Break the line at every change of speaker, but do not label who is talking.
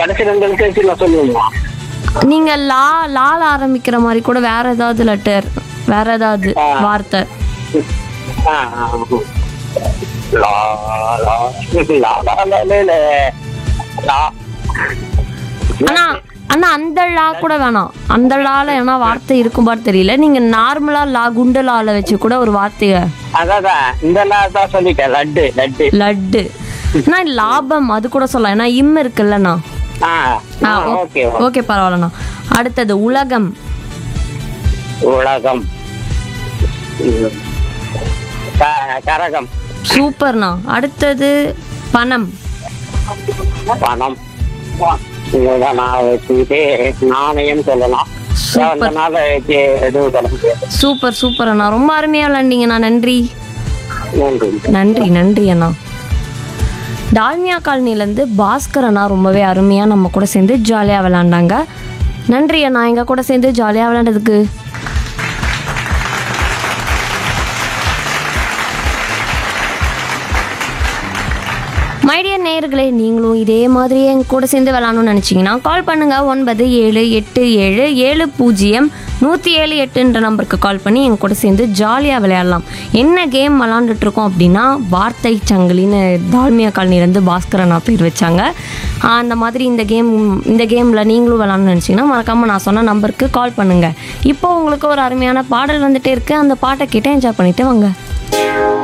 கடைசி ரெண்டு எழுத்து நான் சொல்லுவீங்களா
நீங்க லா லால ஆரம்பிக்கிற மாதிரி கூட வேற ஏதாவது லெட்டர் வேற ஏதாவது
ஆ.
வார்த்தை
ஆ, ஆ. லா, லா, லா, லா, லா, லே, லே. லா.
ஆனா ஆனா அந்த லா கூட வேணாம் அந்த லால ஏன்னா வார்த்தை இருக்கும் பாரு தெரியல நீங்க நார்மலா லா குண்டு லால வச்சு கூட ஒரு வார்த்தைய
அதான் இந்த லா தான் சொல்லிட்டேன் லட்டு லட்டு
லட்டு நான் லாபம் அது கூட சொல்லலாம் ஏன்னா இம் இருக்குல்லண்ணா
ஆ
ஆ
ஓகே
ஓகே பரவாயில்லண்ணா அடுத்தது உலகம்
உலகம் க- கரகம்
சூப்பர்ண்ணா அடுத்தது பணம்
பணம் இதை நான் வச்சுக்கிட்டு நாணயம் சொல்லலாம் அந்த நாள வச்சு எதுவும் சொல்ல முடியாது
சூப்பர் சூப்பர் அண்ணா ரொம்ப அருமையா விளாண்டீங்கண்ணா நன்றி
நன்றி
நன்றி நன்றி அண்ணா டால்மியா காலனிலேருந்து பாஸ்கர் அண்ணா ரொம்பவே அருமையாக நம்ம கூட சேர்ந்து ஜாலியாக விளாண்டாங்க நன்றி அண்ணா எங்கள் கூட சேர்ந்து ஜாலியாக விளாண்டதுக்கு மைடியர் நேயர்களே நீங்களும் இதே மாதிரியே எங்க கூட சேர்ந்து விளாடணும்னு நினச்சிங்கன்னா கால் பண்ணுங்க ஒன்பது ஏழு எட்டு ஏழு ஏழு பூஜ்ஜியம் நூற்றி ஏழு எட்டுன்ற நம்பருக்கு கால் பண்ணி எங்க கூட சேர்ந்து ஜாலியாக விளையாடலாம் என்ன கேம் விளாண்டுட்டு இருக்கோம் அப்படின்னா வார்த்தை சங்கிலின்னு தால்மியா காலனிலேருந்து பாஸ்கரன் நான் பேர் வச்சாங்க ஆஹ் அந்த மாதிரி இந்த கேம் இந்த கேமில் நீங்களும் விளாட்ணும்னு நினச்சிங்கன்னா மறக்காமல் நான் சொன்ன நம்பருக்கு கால் பண்ணுங்கள் இப்போ உங்களுக்கு ஒரு அருமையான பாடல் வந்துட்டே இருக்கு அந்த பாட்டை கேட்டு என்ஜாய் பண்ணிட்டு வாங்க